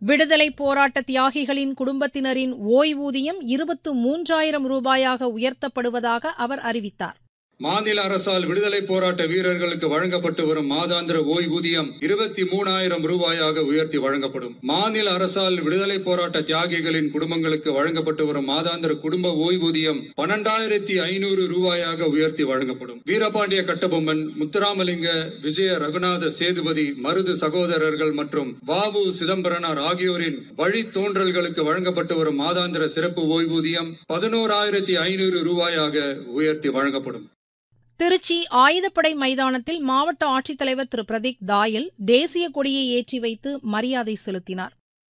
விடுதலை போராட்ட தியாகிகளின் குடும்பத்தினரின் ஓய்வூதியம் இருபத்து மூன்றாயிரம் ரூபாயாக உயர்த்தப்படுவதாக அவர் அறிவித்தார் மாநில அரசால் விடுதலை போராட்ட வீரர்களுக்கு வழங்கப்பட்டு வரும் மாதாந்திர ஓய்வூதியம் இருபத்தி மூணாயிரம் ரூபாயாக உயர்த்தி வழங்கப்படும் மாநில அரசால் விடுதலை போராட்ட தியாகிகளின் குடும்பங்களுக்கு வழங்கப்பட்டு வரும் மாதாந்திர குடும்ப ஓய்வூதியம் பன்னெண்டாயிரத்தி ஐநூறு ரூபாயாக உயர்த்தி வழங்கப்படும் வீரபாண்டிய கட்டபொம்மன் முத்துராமலிங்க விஜய ரகுநாத சேதுபதி மருது சகோதரர்கள் மற்றும் வாவு சிதம்பரனார் ஆகியோரின் வழித்தோன்றல்களுக்கு வழங்கப்பட்டு வரும் மாதாந்திர சிறப்பு ஓய்வூதியம் பதினோராயிரத்தி ஐநூறு ரூபாயாக உயர்த்தி வழங்கப்படும் திருச்சி ஆயுதப்படை மைதானத்தில் மாவட்ட ஆட்சித்தலைவர் திரு பிரதீக் தாயல் தேசிய கொடியை ஏற்றி வைத்து மரியாதை செலுத்தினார்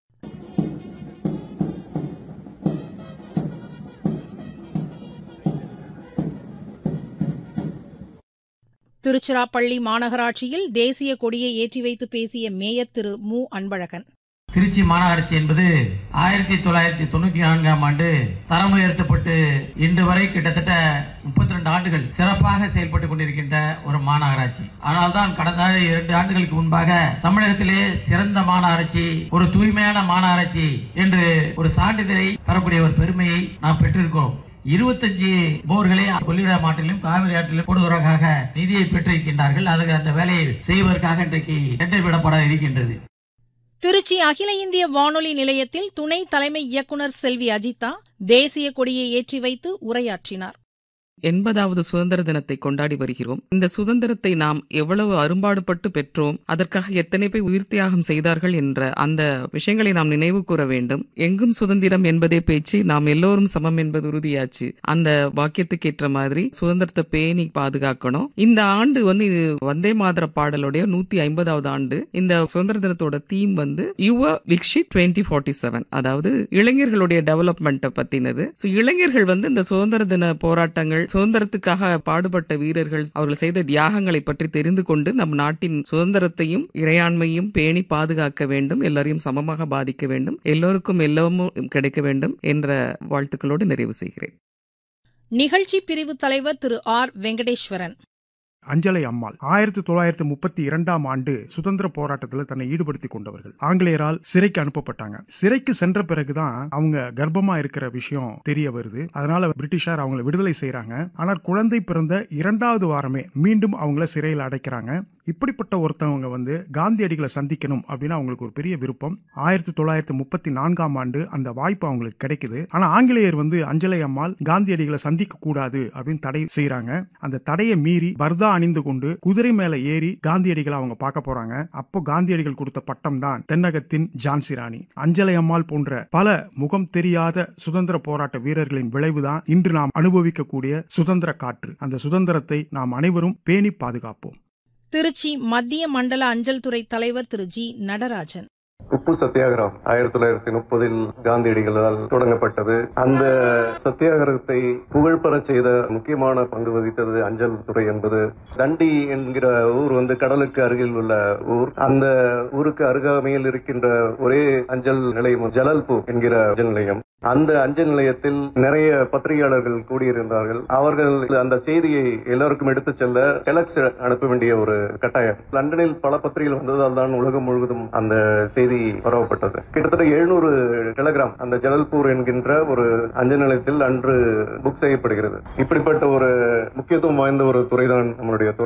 திருச்சிராப்பள்ளி மாநகராட்சியில் தேசிய கொடியை ஏற்றி வைத்து பேசிய மேயர் திரு மு அன்பழகன் திருச்சி மாநகராட்சி என்பது ஆயிரத்தி தொள்ளாயிரத்தி தொண்ணூத்தி நான்காம் ஆண்டு தரம் உயர்த்தப்பட்டு இன்று வரை கிட்டத்தட்ட முப்பத்தி ரெண்டு ஆண்டுகள் சிறப்பாக செயல்பட்டுக் கொண்டிருக்கின்ற ஒரு மாநகராட்சி ஆனால்தான் கடந்த இரண்டு ஆண்டுகளுக்கு முன்பாக தமிழகத்திலே சிறந்த மாநகராட்சி ஒரு தூய்மையான மாநகராட்சி என்று ஒரு சான்றிதழை பெறக்கூடிய ஒரு பெருமையை நாம் பெற்றிருக்கிறோம் இருபத்தஞ்சு போர்களை கொள்ளிட மாட்டிலும் காவிரி ஆற்றிலும் போடுவதற்காக நிதியை பெற்றிருக்கின்றார்கள் அதுக்கு அந்த வேலையை செய்வதற்காக இன்றைக்கு டெண்டர் விடப்பட இருக்கின்றது திருச்சி அகில இந்திய வானொலி நிலையத்தில் துணை தலைமை இயக்குநர் செல்வி அஜிதா தேசிய கொடியை ஏற்றி வைத்து உரையாற்றினார் எண்பதாவது சுதந்திர தினத்தை கொண்டாடி வருகிறோம் இந்த சுதந்திரத்தை நாம் எவ்வளவு அரும்பாடுபட்டு பெற்றோம் அதற்காக எத்தனை பேர் உயிர் தியாகம் செய்தார்கள் என்ற அந்த விஷயங்களை நாம் நினைவு கூற வேண்டும் எங்கும் சுதந்திரம் என்பதே பேச்சு நாம் எல்லோரும் சமம் என்பது உறுதியாச்சு அந்த வாக்கியத்துக்கு ஏற்ற மாதிரி சுதந்திரத்தை பேணி பாதுகாக்கணும் இந்த ஆண்டு வந்து இது வந்தே மாதர பாடலுடைய நூத்தி ஐம்பதாவது ஆண்டு இந்த சுதந்திர தினத்தோட தீம் வந்து Yuva Viksit twenty forty seven அதாவது இளைஞர்களுடைய டெவலப்மெண்ட்டை பத்தினது ஸோ இளைஞர்கள் வந்து இந்த சுதந்திர தின போராட்டங்கள் சுதந்திரத்துக்காக பாடுபட்ட வீரர்கள் அவர்கள் செய்த தியாகங்களை பற்றி தெரிந்து கொண்டு நம் நாட்டின் சுதந்திரத்தையும் இறையாண்மையும் பேணி பாதுகாக்க வேண்டும் எல்லாரையும் சமமாக பாதிக்க வேண்டும் எல்லோருக்கும் எல்லாமும் கிடைக்க வேண்டும் என்ற வாழ்த்துக்களோடு நிறைவு செய்கிறேன் நிகழ்ச்சி பிரிவு தலைவர் திரு ஆர் வெங்கடேஸ்வரன் அஞ்சலை அம்மாள் ஆயிரத்தி தொள்ளாயிரத்தி முப்பத்தி இரண்டாம் ஆண்டு சுதந்திர போராட்டத்தில் தன்னை ஈடுபடுத்திக் கொண்டவர்கள் ஆங்கிலேயரால் சிறைக்கு அனுப்பப்பட்டாங்க சிறைக்கு சென்ற பிறகுதான் அவங்க கர்ப்பமா இருக்கிற விஷயம் தெரிய வருது அதனால பிரிட்டிஷார் அவங்களை விடுதலை செய்யறாங்க ஆனால் குழந்தை பிறந்த இரண்டாவது வாரமே மீண்டும் அவங்கள சிறையில் அடைக்கிறாங்க இப்படிப்பட்ட ஒருத்தவங்க வந்து காந்தியடிகளை சந்திக்கணும் அப்படின்னு அவங்களுக்கு ஒரு பெரிய விருப்பம் ஆயிரத்தி தொள்ளாயிரத்தி முப்பத்தி நான்காம் ஆண்டு அந்த வாய்ப்பு அவங்களுக்கு கிடைக்குது ஆனா ஆங்கிலேயர் வந்து அஞ்சலை அம்மாள் காந்தியடிகளை சந்திக்க கூடாது அப்படின்னு தடை செய்யறாங்க அந்த தடையை மீறி பர்தா அணிந்து கொண்டு குதிரை மேல ஏறி காந்தியடிகளை அவங்க பார்க்க போறாங்க அப்போ காந்தியடிகள் கொடுத்த பட்டம் தான் தென்னகத்தின் ஜான்சி ராணி அஞ்சலை அம்மாள் போன்ற பல முகம் தெரியாத சுதந்திர போராட்ட வீரர்களின் விளைவுதான் இன்று நாம் அனுபவிக்கக்கூடிய சுதந்திர காற்று அந்த சுதந்திரத்தை நாம் அனைவரும் பேணி பாதுகாப்போம் திருச்சி மத்திய மண்டல அஞ்சல் துறை தலைவர் திரு ஜி நடராஜன் உப்பு சத்தியாகிரகம் ஆயிரத்தி தொள்ளாயிரத்தி முப்பதில் காந்தியடிகளால் தொடங்கப்பட்டது அந்த சத்தியாகிரகத்தை புகழ்பெறச் செய்த முக்கியமான பங்கு வகித்தது அஞ்சல் துறை என்பது தண்டி என்கிற ஊர் வந்து கடலுக்கு அருகில் உள்ள ஊர் அந்த ஊருக்கு அருகாமையில் இருக்கின்ற ஒரே அஞ்சல் நிலையம் ஜலல்பூர் என்கிற அஞ்சல் நிலையம் அந்த அஞ்சல் நிலையத்தில் நிறைய பத்திரிகையாளர்கள் கூடியிருந்தார்கள் அவர்கள் அந்த செய்தியை எல்லோருக்கும் எடுத்துச் செல்ல டெலக்ஸ் அனுப்ப வேண்டிய ஒரு கட்டாயம் லண்டனில் பல பத்திரிகைகள் வந்ததால் தான் உலகம் முழுவதும் அந்த செய்தி பரவப்பட்டது கிட்டத்தட்ட எழுநூறு டெலகிராம் அந்த ஜலல்பூர் என்கின்ற ஒரு அஞ்சல் நிலையத்தில் அன்று புக் செய்யப்படுகிறது இப்படிப்பட்ட ஒரு முக்கியத்துவம் வாய்ந்த ஒரு துறைதான் நம்மளுடைய துறை